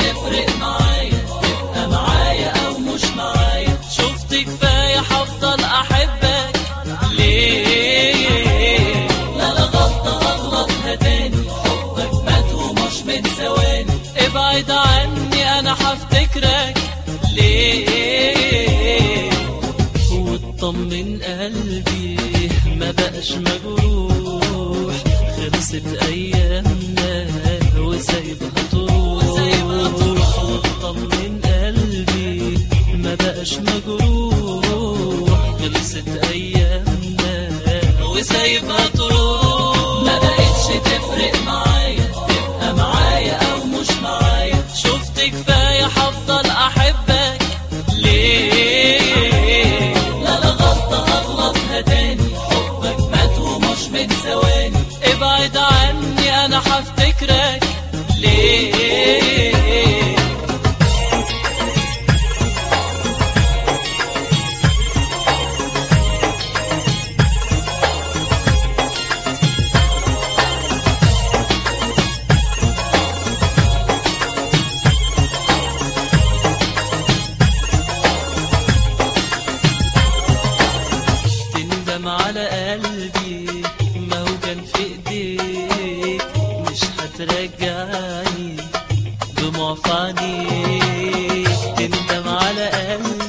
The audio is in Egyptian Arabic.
تفرق معايا تبقى معايا او مش معايا شفت كفايه هفضل احبك ليه لا لا غلطه هغلطها تاني حبك مات ومش من ثواني ابعد عني انا هفتكرك ليه وطمن قلبي ما بقاش مجروح خلصت ايامنا وسايبها تروح وطمن قلبي ما بقاش مجروح خلصت ايامنا وسايبها تروح ما بقتش تفرق معايا تبقى معايا او مش معايا شفت كفايه هفضل احبك ليه لا لا غلطه هغلطها تاني حبك مات ومش من ثواني ابعد عني انا هفتكرك ليه تندم على قلبي ما هو كان في ايديك مش هترجعني دموع في عينيك تندم على قلبي